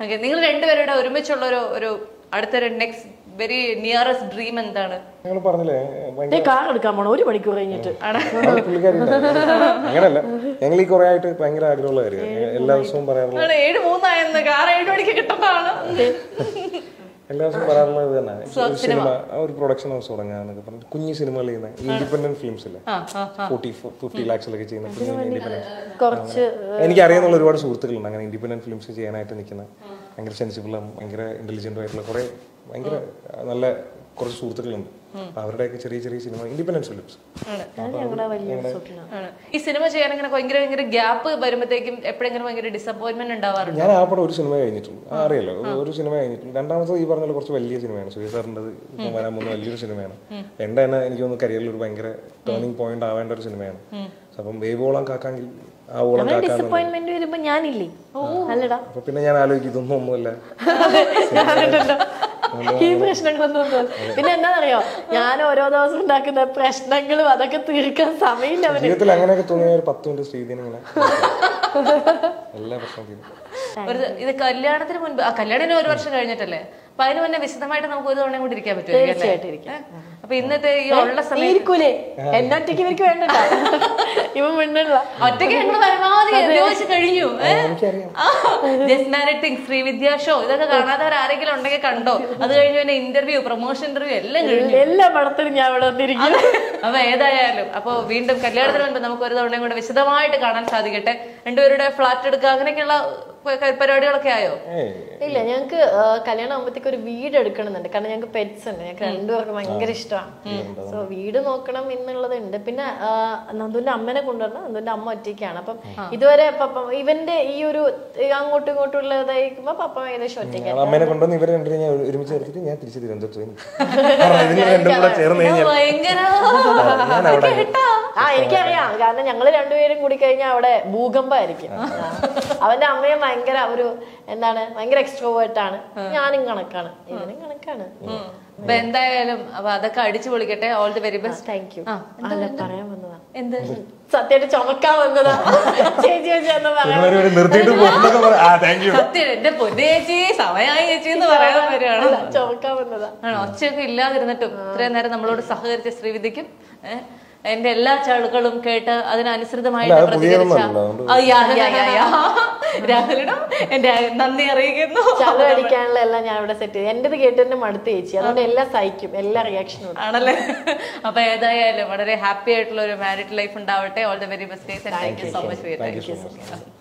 Okay നിങ്ങൾ രണ്ടുപേരുടെ ഒരുമിച്ചുള്ള ഒരു ഒരു അടുത്തൊരു നെക്സ്റ്റ് വെരി നിയറസ്റ്റ് ഡ്രീം എന്താണ് ഞങ്ങൾ പറഞ്ഞില്ലേ ഭയങ്കര കാർ എടുക്കാൻ പോണം ഒരു മണിക്കൂർ കഴിഞ്ഞിട്ട് അത് പുള്ളിക്കാരി അങ്ങനല്ല ഞങ്ങൾ ഈ കുറെ ആയിട്ട് ഭയങ്കര ആഗ്രഹമുള്ള കാര്യം എല്ലാ ദിവസവും പറയാറുള്ള ആണ് ഏഴ് മൂന്നായെന്ന് കാർ ഏഴ് മണിക്ക് കിട്ടുന്നതാണ് എല്ലാ ദിവസവും പറയാറുള്ളത് ഇത് തന്നെ ഒരു സിനിമ ആ ഒരു പ്രൊഡക്ഷൻ ഹൗസ് തുടങ്ങാന്നൊക്കെ പറഞ്ഞു കുഞ്ഞു സിനിമകൾ ചെയ്യുന്ന ഇൻഡിപെൻഡന്റ് ഫിലിംസ് ഇല്ലേ ഫോർട്ടി ഫിഫ്റ്റി ലാക്സിലൊക്കെ ചെയ്യുന്ന കുഞ്ഞു ഇൻഡിപെൻഡന്റ് കുറച്ച് എനിക്കറിയാവുന്ന ഒരുപാട് സുഹൃത്തുക്കളുണ്ട് അങ്ങനെ ഇൻഡിപെൻഡന്റ് ഫിലിംസ് ചെയ്യാനായിട്ട് നിൽക്കുന്ന ഭയങ്കര സെൻസിബിളും ഭയങ്കര ഇന്റലിജന്റും ആയിട്ടുള്ള കുറെ ഭയങ്കര നല്ല കുറച്ച് സുഹൃത്തുക്കളുണ്ട് അപ്പൊ അവരുടെയൊക്കെ ചെറിയ ചെറിയ സിനിമ ഇൻഡിപെൻഡന്റ് ഫിലിംസ് ഞങ്ങളുടെ വലിയ സ്വപ്നം ആണ് ഈ സിനിമ ചെയ്യാൻ ഇങ്ങനെ ഭയങ്കര ഭയങ്കര ഗ്യാപ്പ് വരുമ്പോഴത്തേക്കും എപ്പോഴെങ്കിലും ഭയങ്കര ഡിസപ്പോയിന്റ്മെന്റ് ഉണ്ടാവാറുണ്ട് ഞാൻ ആ പടം ഒരു സിനിമ കഴിഞ്ഞിട്ടുള്ളൂ ആ, അറിയാലോ ഒരു- ഒരു സിനിമ കഴിഞ്ഞിട്ടുള്ളൂ രണ്ടാമത്തെ ഈ പറഞ്ഞ പോലെ കുറച്ച് വലിയ സിനിമയാണ് സുരേഷ് സാറിൻ്റെ ഇപ്പം വരാൻ പോകുന്ന വലിയൊരു സിനിമയാണ് എൻ്റെ തന്നെ എനിക്ക് തോന്നുന്നു കരിയറിൽ ഒരു ഭയങ്കര ടേണിംഗ് പോയിന്റ് ആവേണ്ട ഒരു സിനിമയാണ് അപ്പം വേവോളം കാക്കാങ്കിൽ ആ ഓളം കാക്കാൻ ഡിസപ്പോയിന്റ്മെന്റ് വരുമ്പോ ഞാനില്ലേ അല്ലടാ അപ്പൊ പിന്നെ ഞാൻ ആലോചിക്കും ഇതൊന്നും ഒന്നുമല്ല ഞാനുണ്ടല്ലോ ഈ പ്രശ്നങ്ങളൊന്നും ഒന്നും പിന്നെ എന്താണെന്നറിയോ ഞാൻ ഓരോ ദിവസം ഉണ്ടാക്കുന്ന പ്രശ്നങ്ങളും അതൊക്കെ തീർക്കാൻ സമയമില്ല അവന് ജീവിതത്തിൽ അങ്ങനെയൊക്കെ തോന്നിയ ഒരു പത്ത് മിനിറ്റ് ശ്രീധീനെ ഇങ്ങനെ എല്ലാ പ്രശ്നവും തീരും ഒരു ഇത് കല്യാണത്തിന് മുൻപ് ആ കല്യാണത്തിന് ഒരു വർഷം കഴിഞ്ഞിട്ടല്ലേ അപ്പൊ അതിന് മുന്നേ വിശദമായിട്ട് നമുക്ക് ഒരു തവണ കൂടി ഇരിക്കാൻ പറ്റുമായിരിക്കും തീർച്ചയായിട്ടും അല്ലേ? ഇരിക്കാം. ഏ? അപ്പൊ ഇന്നത്തെ ഈ ഉള്ള നീ സമയം ഇരിക്കൂലേ എന്നെ ഒറ്റയ്ക്ക് ഇവർക്ക് വേണ്ടല്ലോ ഇവൻ മിണ്ടല്ല ഒറ്റയ്ക്ക് ഞങ്ങൾ പരമാവധി അനുഭവിച്ച് കഴിഞ്ഞു എനിക്കറിയാം just married thing Srividya show ഇതൊക്കെ കാണാത്തവർ ആരെങ്കിലും ഉണ്ടെങ്കിൽ കണ്ടോ അത് കഴിഞ്ഞു പിന്നെ ഇന്റർവ്യൂ പ്രൊമോഷൻ ഇന്റർവ്യൂ എല്ലാം കഴിഞ്ഞു എല്ലാ പടത്തിലും ഞാൻ ഇവിടെ വന്നിരിക്കും അപ്പൊ ഏതായാലും അപ്പൊ വീണ്ടും കല്യാണത്തിന് മുൻപ് നമുക്ക് ഒരു തവണയും കൂടെ വിശദമായിട്ട് കാണാൻ സാധിക്കട്ടെ രണ്ടുപേരുടെ ഫ്ലാറ്റ് എടുക്കുക അങ്ങനെയൊക്കെയുള്ള പ- പരിപാടികളൊക്കെ ആയോ ഏയ് ഇല്ല ഞങ്ങൾക്ക് കല്യാണം ആകുമ്പോഴത്തേക്ക് ഒരു വീട് എടുക്കണമെന്നുണ്ട് കാരണം ഞങ്ങൾക്ക് പെറ്റ്സ് ഉണ്ട് ഞങ്ങൾക്ക് രണ്ടുപേർക്കും ഭയങ്കര ഇഷ്ടമാണ് സോ വീട് നോക്കണം എന്നുള്ളത് ഉണ്ട് പിന്നെ ആ, നന്ദുവിന്റെ അമ്മനെ കൊണ്ടുവരണം നന്ദുവിന്റെ അമ്മ ഒറ്റയ്ക്കാണ് അപ്പം ഇതുവരെ പപ്പ ഇവന്റെ ഈ ഒരു ഈ അങ്ങോട്ടും ഇങ്ങോട്ടും ഉള്ളതായിരിക്കുമ്പോ പപ്പ ഏകദേശം ഒറ്റയ്ക്ക് ഞാൻ അമ്മേനെ കൊണ്ടുവന്ന് ഇവരെ രണ്ടിനെ ഞാൻ ഒരുമിച്ച് ചേർത്തിട്ട് ഞാൻ തിരിച്ച് തിരുവനന്തപുരത്ത് പോയി നിൽക്കും. കാരണം ഇതിന് രണ്ടും കൂടെ ചേർന്ന് കഴിഞ്ഞാൽ ഭയങ്കര ഞാൻ അവിടെ ആ എനിക്കറിയാം കാരണം ഞങ്ങൾ രണ്ടുപേരും കൂടി കഴിഞ്ഞാൽ അവിടെ ഭൂകമ്പമായിരിക്കും ആ. അവന്റെ അമ്മയും ഭയങ്കര ഒരു എന്താണ് ഭയങ്കര എക്സ്ട്രോവേർട്ട് ആണ് ഞാനും കണക്കാണ് ഇവനും കണക്കാണ് അപ്പൊ എന്തായാലും അപ്പൊ അതൊക്കെ അടിച്ചു പൊളിക്കട്ടെ all the very best thank you അല്ല പറയാൻ വന്നതാ എന്ത് സത്യമായിട്ട് ചുമക്കാൻ വന്നതാ ചേച്ചി ചേച്ചി എന്ന് പറയാൻ ഇവന്മാര് ഇവിടെ നിർത്തിയിട്ട് പോകുന്നൊക്കെ പറ- ആ താങ്ക് യു സത്യം എന്റെ പൊന്നു ചേച്ചി സമയമായി ചേച്ചി എന്ന് പറയാൻ വരികയാണ് അല്ല, ചുമക്കാൻ വന്നതാ ആണോ ഒച്ചയൊക്കെ ഇല്ലാതിരുന്നിട്ടും ഇത്രയും നേരം നമ്മളോട് സഹകരിച്ച ശ്രീവിദ്യക്കും ഏഹ്, എന്റെ എല്ലാ ചളുക്കളും കേട്ട് അതിനനുസൃതമായിട്ട് അല്ല, അത് പ്രതികരിച്ച പുതിയതൊന്നുമല്ലല്ലോ, അതുകൊണ്ട് ആ, യാ, യാ, യാ, യാ. രാഹുലിനും എന്റെ നന്ദി അറിയിക്കുന്നു ചളു അടിക്കാനുള്ള എല്ലാം ഞാൻ ഇവിടെ സെറ്റ് ചെയ്തു എന്റേത് കേട്ടിട്ട് മടുത്ത് ചേച്ചി അതുകൊണ്ട് എല്ലാം സഹിക്കും എല്ലാ റിയാക്ഷനും ആണല്ലേ അപ്പൊ ഏതായാലും വളരെ ഹാപ്പി ആയിട്ടുള്ള ഒരു മാരിഡ് ലൈഫ് ഉണ്ടാവട്ടെ all the very best thank you so much for thank you so much